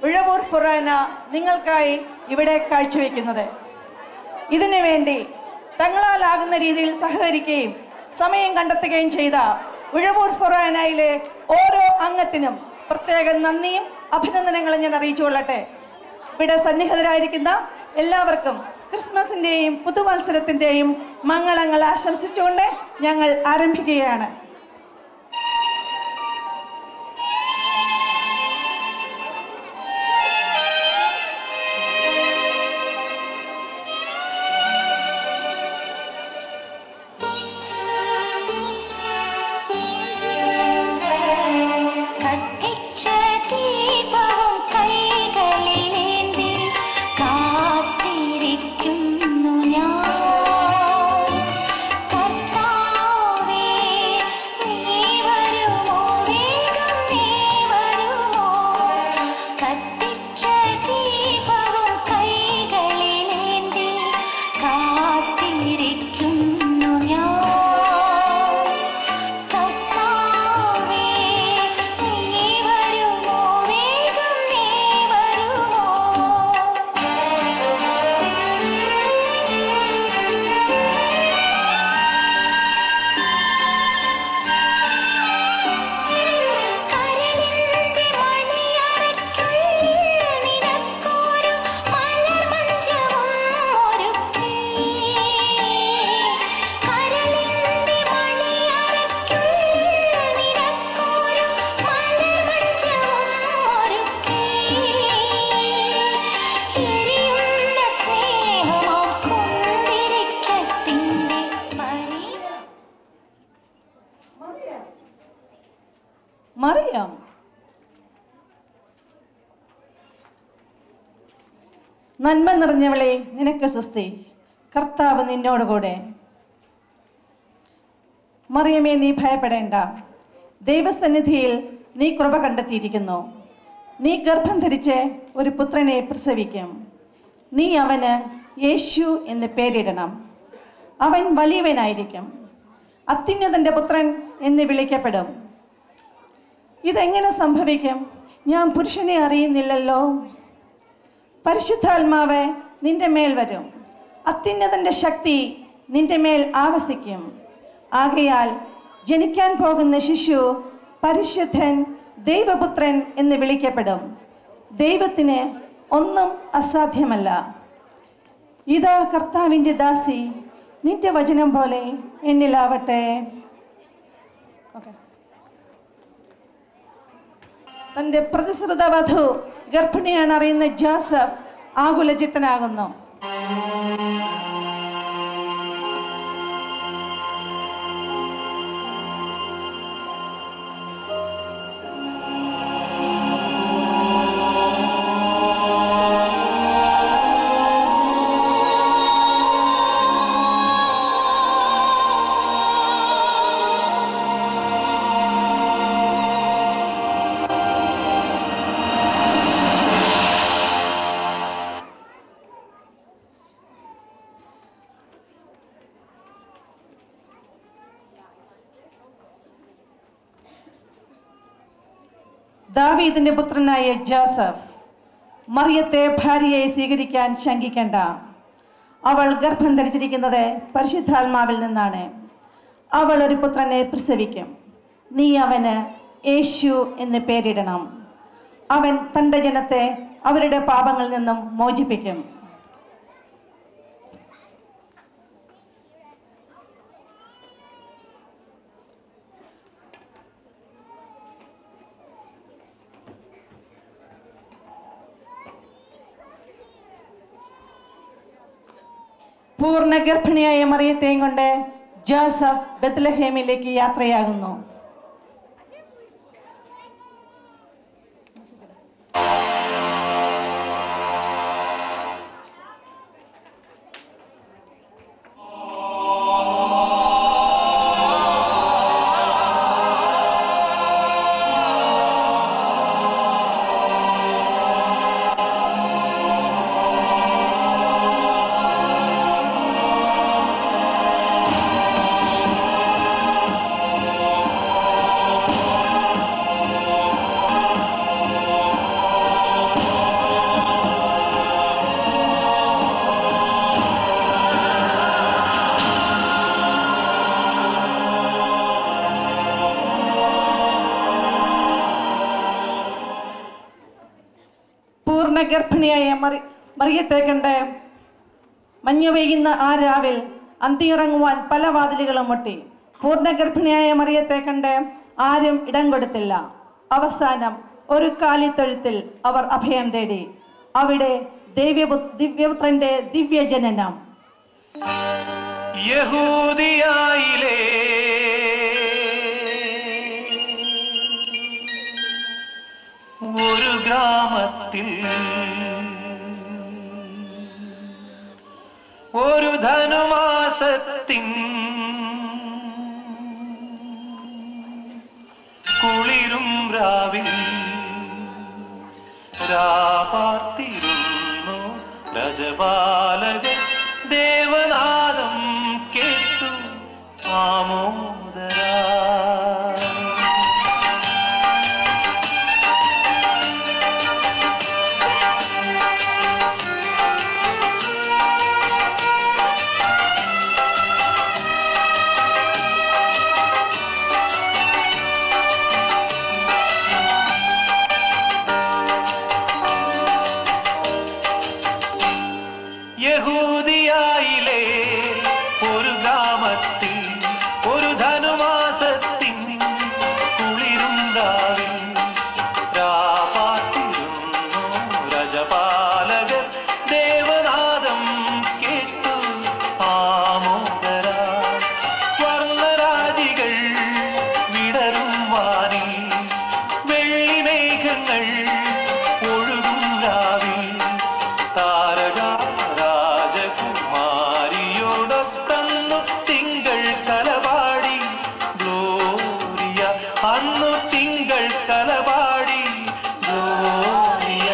ഉഴവൂർ ഫുറാന നിങ്ങൾക്കായി ഇവിടെ കാഴ്ചവെക്കുന്നത് ഇതിനു വേണ്ടി തങ്ങളാലാകുന്ന രീതിയിൽ സഹകരിക്കുകയും സമയം കണ്ടെത്തുകയും ചെയ്ത ഉഴവൂർ ഫൊറാനയിലെ ഓരോ അംഗത്തിനും പ്രത്യേക നന്ദിയും അഭിനന്ദനങ്ങളും ഞാൻ അറിയിച്ചുകൊള്ളട്ടെ ഇവിടെ സന്നിഹിതരായിരിക്കുന്ന എല്ലാവർക്കും ക്രിസ്മസിൻ്റെയും പുതുവത്സരത്തിൻ്റെയും മംഗളങ്ങൾ ആശംസിച്ചുകൊണ്ട് ഞങ്ങൾ ആരംഭിക്കുകയാണ് കത്തിച്ച ദീപവും കൈകളിലേന്തി കാത്തിരിക്കുന്നു ഞാൻ കർത്താവേ നീ വരുമോ വേഗം നീ വരുമോ കത്തിച്ച ദീപവും കൈകളിലേന്തി കാത്തിരിക്കുന്നു ഞാൻ കർത്താവേ നീ വരുമോ വേഗം നീ വരുമോ കരളിന്റെ മണിയറയ്ക്കുള്ളിൽ നിനക്കൊരു മലർമഞ്ചവും ഒരുക്കി കരളിന്റെ മണിയറയ്ക്കുള്ളിൽ നിനക്കൊരു മലർമഞ്ചവും ഒരുക്കി എരിയുന്ന സ്നേഹമോ കുന്തിരിക്കത്തിന്റെ പരിമ മറിയാം നന്മ നിറഞ്ഞവളെ നിനക്ക് സ്വസ്തി കർത്താവ് നിന്നോടുകൂടെ മറിയമേ നീ ഭയപ്പെടേണ്ട ദൈവസന്നിധിയിൽ നീ കൃപ കണ്ടെത്തിയിരിക്കുന്നു നീ ഗർഭം ധരിച്ച് ഒരു പുത്രനെ പ്രസവിക്കും നീ അവന് യേശു എന്ന് പേരിടണം അവൻ വലിയവനായിരിക്കും അത്യുന്നതൻ്റെ പുത്രൻ എന്ന് വിളിക്കപ്പെടും ഇതെങ്ങനെ സംഭവിക്കും ഞാൻ പുരുഷനെ അറിയുന്നില്ലല്ലോ പരിശുദ്ധാത്മാവ് നിന്റെ മേൽ വരും അത്യുന്നതന്റെ ശക്തി നിന്റെ മേൽ ആവസിക്കും ആകയാൽ ജനിക്കാൻ പോകുന്ന ശിശു പരിശുദ്ധൻ ദൈവപുത്രൻ എന്ന് വിളിക്കപ്പെടും ദൈവത്തിന് ഒന്നും അസാധ്യമല്ല ഇതാ കർത്താവിൻ്റെ ദാസി നിന്റെ വചനം പോലെ എന്നിലാവട്ടെ ഓക്കെ തന്റെ പ്രതിശ്രുത വധു ഗർഭിണിയാണ് അറിയുന്ന ജോസഫ് ആകുലചിത്തനാകുന്നു ദാവീദിന്റെ പുത്രനായ ജോസഫ് മറിയത്തെ ഭാര്യയായി സ്വീകരിക്കാൻ ശങ്കിക്കേണ്ട അവൾ ഗർഭം ധരിച്ചിരിക്കുന്നത് പരിശുദ്ധാത്മാവിൽ നിന്നാണ് അവൾ ഒരു പുത്രനെ പ്രസവിക്കും നീ അവന് യേശു എന്ന് പേരിടണം അവൻ തൻ്റെ ജനത്തെ അവരുടെ പാപങ്ങളിൽ നിന്നും മോചിപ്പിക്കും പൂർണ്ണ ഗർഭിണിയായ മറിയത്തെയും കൊണ്ട് ജോസഫ് ബത്ലഹേമിലേക്ക് യാത്രയാകുന്നു യേശുവേ പൂർണ്ണ ഗർഭിണിയായ മറി മറിയത്തെ കണ്ട് മഞ്ഞു പെയ്യുന്ന ആ രാവിൽ അന്തിയിറങ്ങുവാൻ പല വാതിലുകളും മുട്ടി പൂർണ്ണ ഗർഭിണിയായ മറിയത്തെ കണ്ട് ആരും ഇടം കൊടുത്തില്ല അവസാനം ഒരു കാലിത്തൊഴുത്തിൽ അവർ അഭയം തേടി അവിടെ ദിവ്യപു ദിവ്യപുത്രന്റെ ദിവ്യജനനം യഹൂദിയായിലെ ഒരു ഗ്രാമത്തിൽ ഒരു ധനുമാസത്തിൻ കുളിരും രാവിൽ രാപാർത്തിരുന്നു രജപാലകൻ ദേവനാദം കേട്ടു ആമോദരാ യഹൂദിയായിലെ ഒരു ഗ്രാമത്തിൽ ഒരു ധനുമാസത്തിൻ കുളിരുണ്ടാവിൽ രാപാത്തിരുന്നു രജപാലകർ ദേവനാദം കേട്ടു ആമോദര വർണ്ണരാജികൾ വിടരും വാനിൽ വെള്ളിമേഘങ്ങൾ ഒഴുകും രാവിൽ താരക രാജകുമാരിയോടൊത്തന്നു തിങ്കൾ കലപാടി ഗ്ലോറിയ അന്നു തിങ്കൾ കലപാടി ഗ്ലോറിയ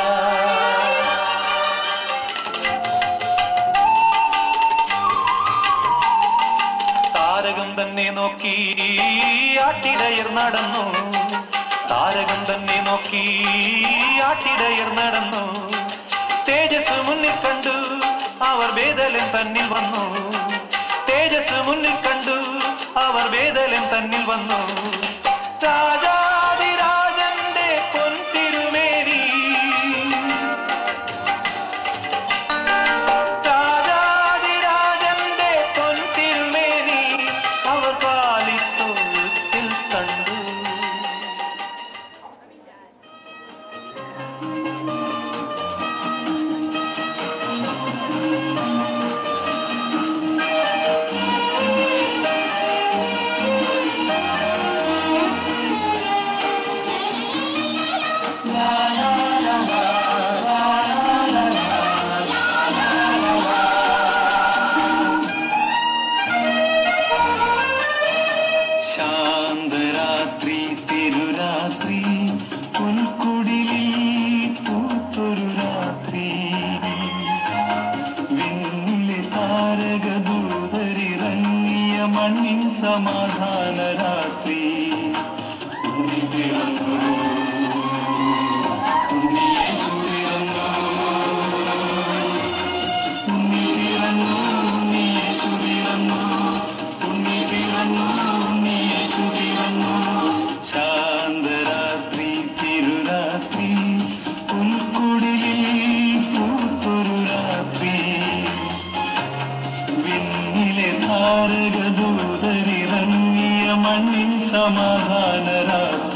താരകം തന്നെ നോക്കി ആട്ടിടയർ നടന്നു താരകം തന്നെ നോക്കി ആട്ടിടയർ നടന്നു തേജസ് മുന്നിൽ കണ്ടു അവർ വേദലൻ തന്നിൽ വന്നു തേജസ് മുന്നിൽ കണ്ടു അവർ വേദലൻ തന്നിൽ വന്നു രാജാതിരാജന്റെ പൊൻതിരുമേനി രാജാതിരാജന്റെ പൊൻതിരുമേനി അവർ കാലിത്തൊഴുത്തിൽ കണ്ടു ശാന്തരാത്രി തിരുരാത്രി പുൽക്കുടിലിൽ പൂത്തൊരു രാത്രി വിണ്ണിലെ താരകദൂതരിറങ്ങിയ മണ്ണിൻ സമാധാന രാത്രി ഉണ്ണി പിറന്നു. ഉണ്ണിയേശു പിറന്നു. ഉണ്ണി പിറന്നു, ഉണ്ണിയേശു പിറന്നു. ഉണ്ണി പിറന്നു, ഉണ്ണിയേശു പിറന്നു. ശാന്തരാത്രി തിരുരാത്രി പുൽക്കുടിലിൽ പൂത്തൊരു രാത്രി വിണ്ണിലെ താരകദൂതരിറങ്ങിയ മണ്ണിൻ സമാധാന രാത്രി